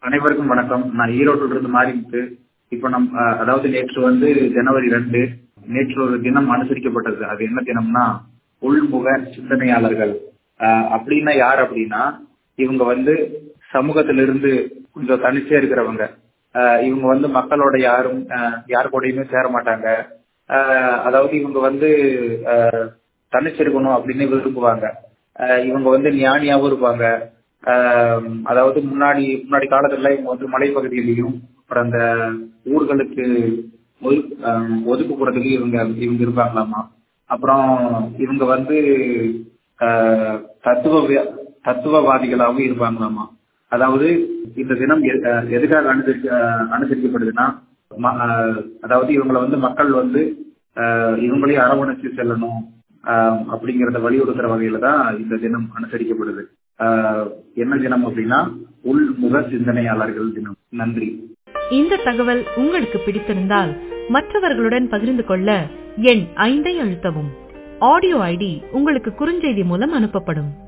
அனைவருக்கும் வணக்கம் நான் ஈரோட்டில் இருந்து மாறிமுத்து இப்போ நம் அஹ், அதாவது நேற்று வந்து ஜனவரி ரெண்டு நேற்று ஒரு தினம் அனுசரிக்கப்பட்டது அது என்ன தினம்னா உள்முக சிந்தனையாளர்கள் அஹ், அப்படின்னா யார் அப்படின்னா இவங்க வந்து சமூகத்திலிருந்து கொஞ்சம் தனிச்சே இருக்கிறவங்க அஹ், இவங்க வந்து மக்களோட யாரும் அஹ், யார் கூடயுமே சேர மாட்டாங்க அஹ், அதாவது இவங்க வந்து அஹ், தனிச்சிருக்கணும் அப்படின்னு விரும்புவாங்க அஹ், இவங்க வந்து ஞானியாவும் இருப்பாங்க ஆஹ் அதாவது முன்னாடி முன்னாடி காலத்துல இவங்க வந்து மலைப்பகுதியிலையும் அப்புறம் அந்த ஊர்களுக்கு ஒது- ஆஹ் ஒதுக்குப்புறத்துலயும் இவங்க இவங்க இருப்பாங்களாமா அப்புறம் இவங்க வந்து ஆஹ் தத்துவ தத்துவவாதிகளாகவும் இருப்பாங்களாமா அதாவது இந்த தினம் எ- ஆஹ் எதுக்காக அனுசரி ஆஹ் அனுசரிக்கப்படுதுன்னா ம- ஆஹ் அதாவது இவங்களை வந்து மக்கள் வந்து ஆஹ் இவங்களையும் அரவணைச்சு செல்லணும் ஆஹ் அப்படிங்கறத வலியுறுத்துற வகையில தான் இந்த தினம் அனுசரிக்கப்படுது ஆஹ் என்ன தினம் அப்படின்னா உள்முக சிந்தனையாளர்கள் தினம் நன்றி இந்த தகவல் உங்களுக்கு பிடித்திருந்தால் மற்றவர்களுடன் பகிர்ந்து கொள்ள எண் ஐந்தை அழுத்தவும் ஆடியோ ஐடி உங்களுக்கு குறுஞ்செய்தி மூலம் அனுப்பப்படும்